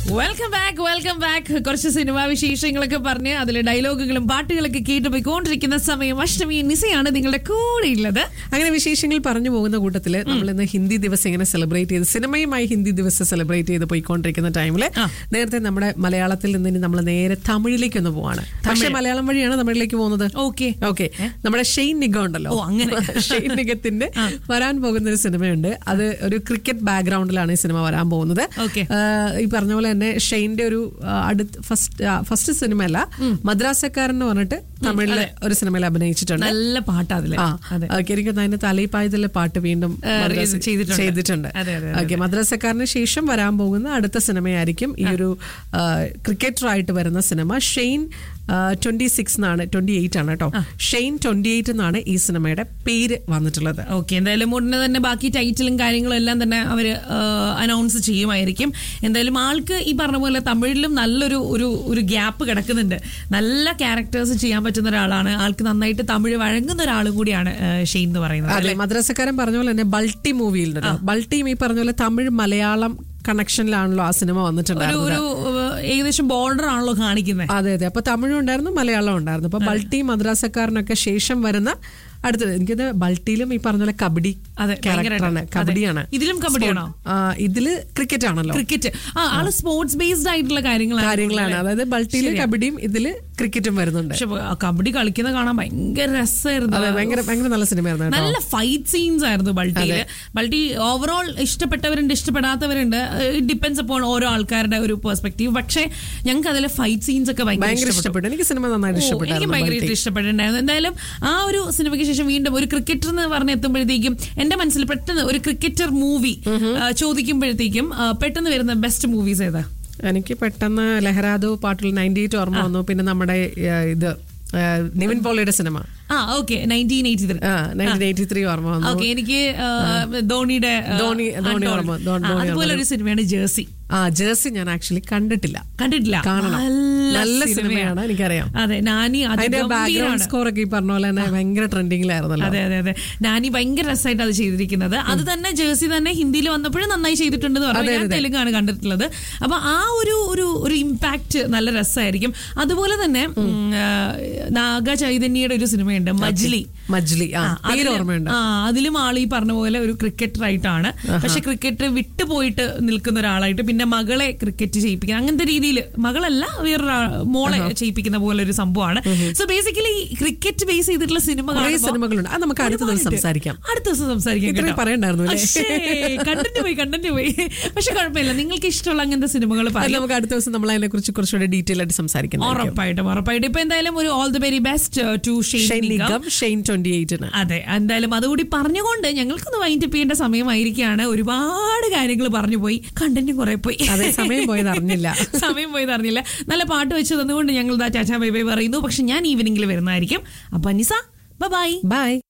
Welcome back welcome back കുറച്ച് സിനിമാ വിശേഷങ്ങളൊക്കെ പറഞ്ഞ് അതിലെ ഡയലോഗുകളും പാട്ടുകളൊക്കെ കേട്ട് പോയിക്കൊണ്ടിരിക്കുന്ന സമയം അഷ്ടമി നിസയാണ് നിങ്ങളുടെ കൂടെ ഉള്ളത് അങ്ങനെ വിശേഷങ്ങൾ പറഞ്ഞു പോകുന്ന കൂട്ടത്തില് നമ്മൾ ഇന്ന് ഹിന്ദി ദിവസം ഇങ്ങനെ സെലിബ്രേറ്റ് ചെയ്ത് സിനിമയുമായി ഹിന്ദി ദിവസം സെലിബ്രേറ്റ് ചെയ്ത് പോയിക്കൊണ്ടിരിക്കുന്ന ടൈമില് നേരത്തെ നമ്മുടെ മലയാളത്തിൽ നിന്ന് ഇനി നമ്മൾ നേരെ തമിഴിലേക്ക് ഒന്ന് പോവാണ് പക്ഷേ മലയാളം വഴിയാണ് തമിഴിലേക്ക് പോകുന്നത് ഓക്കെ ഓക്കെ നമ്മുടെ ഷെയ്ൻ നിഗ ഉണ്ടല്ലോ ഓ, അങ്ങനെ. ഷെയ്ൻ നിഗത്തിന്റെ വരാൻ പോകുന്ന ഒരു സിനിമയുണ്ട് അത് ഒരു ക്രിക്കറ്റ് ബാക്ക്ഗ്രൗണ്ടിലാണ് ഈ സിനിമ വരാൻ പോകുന്നത് Okay. ആഹ് ഈ പറഞ്ഞ പോലെ തന്നെ ഷെയ്ന്റെ ഒരു ആഹ് അടുത്ത ഫസ്റ്റ് ഫസ്റ്റ് സിനിമ അല്ല മദ്രാസക്കാരൻ എന്ന് പറഞ്ഞിട്ട് തമിഴിലെ ഒരു സിനിമയിൽ അഭിനയിച്ചിട്ടുണ്ട് നല്ല പാട്ടാ അതില് ആ അതെ ഓക്കെ എനിക്ക് അതിന്റെ തലയിപ്പായതിലെ പാട്ട് വീണ്ടും ഏ, മദ്രാസ- ഇത് ചെയ്തിട്ടുണ്ട്. ചെയ്തിട്ടുണ്ട് അതെ, അതെ, ഓക്കെ മദ്രസക്കാരന് ശേഷം വരാൻ പോകുന്ന അടുത്ത സിനിമയായിരിക്കും ഈ ഒരു ക്രിക്കറ്റർ ആയിട്ട് വരുന്ന സിനിമ ഷെയ്ൻ ട്വന്റി സിക്സ് എന്നാണ് ട്വന്റി എയ്റ്റ് ആണ് കേട്ടോ ഷെയ്ൻ ട്വന്റി എയ്റ്റ് എന്നാണ് ഈ സിനിമയുടെ പേര് വന്നിട്ടുള്ളത് ഓക്കെ എന്തായാലും ഉടനെ തന്നെ ബാക്കി ടൈറ്റിലും കാര്യങ്ങളും എല്ലാം തന്നെ അവർ അനൗൺസ് ചെയ്യുമായിരിക്കും എന്തായാലും ആൾക്ക് ഈ പറഞ്ഞ പോലെ തമിഴിലും നല്ലൊരു ഒരു ഒരു ഗ്യാപ്പ് കിടക്കുന്നുണ്ട് നല്ല ക്യാരക്ടേഴ്സ് ചെയ്യാൻ പറ്റുന്ന ഒരാളാണ് ആൾക്ക് നന്നായിട്ട് തമിഴ് വഴങ്ങുന്ന ഒരാളും കൂടിയാണ് ആ, ഷെയ്ൻ എന്ന് പറയുന്നത് അതെ മദ്രസക്കാരൻ പറഞ്ഞ പോലെ തന്നെ ബൾട്ടി മൂവിയിലുണ്ടല്ലോ ബൾട്ടിയും ഈ പറഞ്ഞ പോലെ തമിഴ് മലയാളം കണക്ഷനിലാണല്ലോ ആ സിനിമ ഒരു വന്നിട്ടുണ്ടായിരുന്നത് ഒരു ഏഹ്, ഏകദേശം ബോർഡർ ആണല്ലോ കാണിക്കുന്നത് അതെ അതെ അപ്പൊ തമിഴും ഉണ്ടായിരുന്നു മലയാളം ഉണ്ടായിരുന്നു അപ്പൊ ബൾട്ടി മദ്രാസക്കാരനൊക്കെ ശേഷം വരുന്ന അടുത്തത് എനിക്കത് ബൾട്ടിയിലും ഈ പറഞ്ഞ പോലെ കബഡി അതെ, ക്യാരക്ടറാണ് ഭയങ്കരായിട്ട്. കബഡിയാണ് അതെ. ഇതിലും കബഡിയാണോ? ആ, ഇതില് ക്രിക്കറ്റ് ആണല്ലോ ക്രിക്കറ്റ് ആ ആള് സ്പോർട്സ് ബേസ്ഡ് ആയിട്ടുള്ള കാര്യങ്ങളാണ് കാര്യങ്ങളാണ് അതായത് ബൾട്ടിയില് കബഡിയും ഇതില് ക്രിക്കറ്റും വരുന്നുണ്ട് പക്ഷെ ആ കബഡി കളിക്കുന്ന കാണാൻ ഭയങ്കര രസമായിരുന്നു അതെ ഭയങ്കര ഭയങ്കര നല്ല സിനിമയായിരുന്നു കേട്ടോ നല്ല ഫൈറ്റ് സീൻസ് ആയിരുന്നു ബൾട്ടിയില് ബൾട്ടി ഓവറോൾ ഇഷ്ടപ്പെട്ടവരുണ്ട് ഇഷ്ടപ്പെടാത്തവരുണ്ട് ഡിപ്പെൻസ് അപ്പോൾ ഓരോ ആൾക്കാരുടെ ഒരു പെർസ്പെക്റ്റീവ് പക്ഷേ ഞങ്ങൾക്ക് അതിലെ ഫൈറ്റ് സീൻസ് ഒക്കെ ഭയങ്കര ഭയങ്കര ഇഷ്ടപ്പെട്ടു ഇഷ്ടപ്പെട്ടു എനിക്ക് സിനിമ നന്നായിട്ട് ഓ, എനിക്ക് ഇഷ്ടപ്പെട്ടായിരുന്നു ഭയങ്കരമായിട്ട് ബൾട്ടി. ഇഷ്ടപ്പെട്ടിട്ടുണ്ടായിരുന്നു എന്തായാലും ആ ഒരു സിനിമയ്ക്ക് ശേഷം വീണ്ടും ഒരു ക്രിക്കറ്റർ എന്ന് പറഞ്ഞ് എത്തുമ്പോഴത്തേക്കും എന്റെ മനസ്സിൽ പെട്ടെന്ന് ഒരു ക്രിക്കറ്റർ മൂവി ചോദിക്കുമ്പോഴത്തേക്കും ആ, പെട്ടെന്ന് വരുന്ന ബെസ്റ്റ് മൂവീസ് ഏതാ എനിക്ക് പെട്ടെന്ന് ലഹരാദു പാട്ടിൽ നയൻറ്റി എയ്റ്റ് ഓർമ്മ വന്നു പിന്നെ നമ്മുടെ ആ, ഇത് ആ, നിവിൻ പോളിയുടെ സിനിമ ആ ഓക്കെ നയൻറ്റീൻ എയ്റ്റി ത്രീ ആ നയൻറ്റീൻ എയ്റ്റി ത്രീ ഓർമ്മ വന്നു ഓക്കെ എനിക്ക് ആ, ധോണിയുടെ ആ, ധോണി- ധോണി Untold. ഓർമ്മ, ധോണി- ആ, ധോണി അതുപോലെ ഓർമ്മ. ഒരു സിനിമയാണ് ജേഴ്സി ആ ജേഴ്സി ഞാൻ ആക്ച്വലി കണ്ടിട്ടില്ല കണ്ടിട്ടില്ല കാണണം. നല്ല സിനിമയാണ്, എനിക്കറിയാം. അതെ നാനി അതിന്റെ ബാക്ക്ഗ്രൗണ്ട് അതിഗംഭീരമാണ്. സ്കോർ ഒക്കെ ഈ പറഞ്ഞ പോലെ തന്നെ ഭയങ്കര ട്രെൻഡിങ്ങിലായിരുന്നല്ലോ അതെ അതെ അതെ നാനി ഭയങ്കര രസമായിട്ട് അത് ചെയ്തിരിക്കുന്നത് അത് തന്നെ ജേഴ്സി തന്നെ ഹിന്ദിയിൽ വന്നപ്പോഴും നന്നായി ചെയ്തിട്ടുണ്ടെന്ന് പറഞ്ഞു ഞാൻ തെലുങ്കാണ് കണ്ടിട്ടുള്ളത് അപ്പൊ ആ ഒരു ഒരു ഒരു ഇമ്പാക്ട് നല്ല രസമായിരിക്കും അതുപോലെ തന്നെ ഉം, ആ, നാഗ ചൈതന്യയുടെ ഒരു സിനിമയുണ്ട് മജ്ലി മജ്ലി ആ ആ, പേര് അതില്- ഓർമ്മയുണ്ട് ആ അതിലും ആൾ ഈ പറഞ്ഞ പോലെ ഒരു ക്രിക്കറ്റർ ആയിട്ടാണ് പക്ഷെ ക്രിക്കറ്റ് വിട്ടുപോയിട്ട് നിൽക്കുന്ന ഒരാളായിട്ട് പിന്നെ മകളെ ക്രിക്കറ്റ് ചെയ്യിപ്പിക്കുന്ന അങ്ങനത്തെ രീതിയിൽ മകളല്ല വേറൊരു മോളെ ചെയ്യിപ്പിക്കുന്ന പോലെ ഒരു സംഭവമാണ് സോ ബേസിക്കലി ക്രിക്കറ്റ് ബേസ് ചെയ്തിട്ടുള്ള സിനിമ കുറേ കാണുമ്പോ സിനിമകളുണ്ട് അത് നമുക്ക് അടുത്ത ദിവസം ഒരുപാടുണ്ട്. സംസാരിക്കാം അടുത്ത ദിവസം സംസാരിക്കാം ഇത്രയും കേട്ടോ. പറയണ്ടായിരുന്നു അല്ലേ? അശ്ശേ, കണ്ടന്റ് പോയി കണ്ടന്റ് പോയി പക്ഷെ കുഴപ്പമില്ല നിങ്ങൾക്ക് ഇഷ്ടമുള്ള അങ്ങനത്തെ സിനിമകൾ അത് പറയാം നമുക്ക് അടുത്ത ദിവസം നമ്മൾ അതിനെ കുറിച്ച് കുറച്ചുകൂടെ ഡീറ്റെയിൽ ആയിട്ട് സംസാരിക്കാം ഉറപ്പായിട്ടും ഉറപ്പായിട്ടും ഇപ്പൊ എന്തായാലും ഒരു all the very best to Shane Shane Nigam Nigam Shane twenty എയ്റ്റിന് അതെ എന്തായാലും അതുകൂടി പറഞ്ഞുകൊണ്ട് ഞങ്ങൾക്കൊന്ന് വൈൻഡ് അപ്പ് ചെയ്യേണ്ട സമയമായിരിക്കുകയാണ് ഒരുപാട് കാര്യങ്ങൾ പറഞ്ഞു പോയി കണ്ടന്റും കുറെ പോയി അതെ സമയം പോയത് അറിഞ്ഞില്ല സമയം പോയത് അറിഞ്ഞില്ല നല്ല പാട്ട് വെച്ച് തന്നുകൊണ്ട് ഞങ്ങൾ ചാച്ചാ ബൈ ബൈ പറയുന്നു പക്ഷെ ഞാൻ ഈവനിങ്ങിൽ വരുന്നതായിരിക്കും അപ്പൊ നിസ ബൈ ബൈ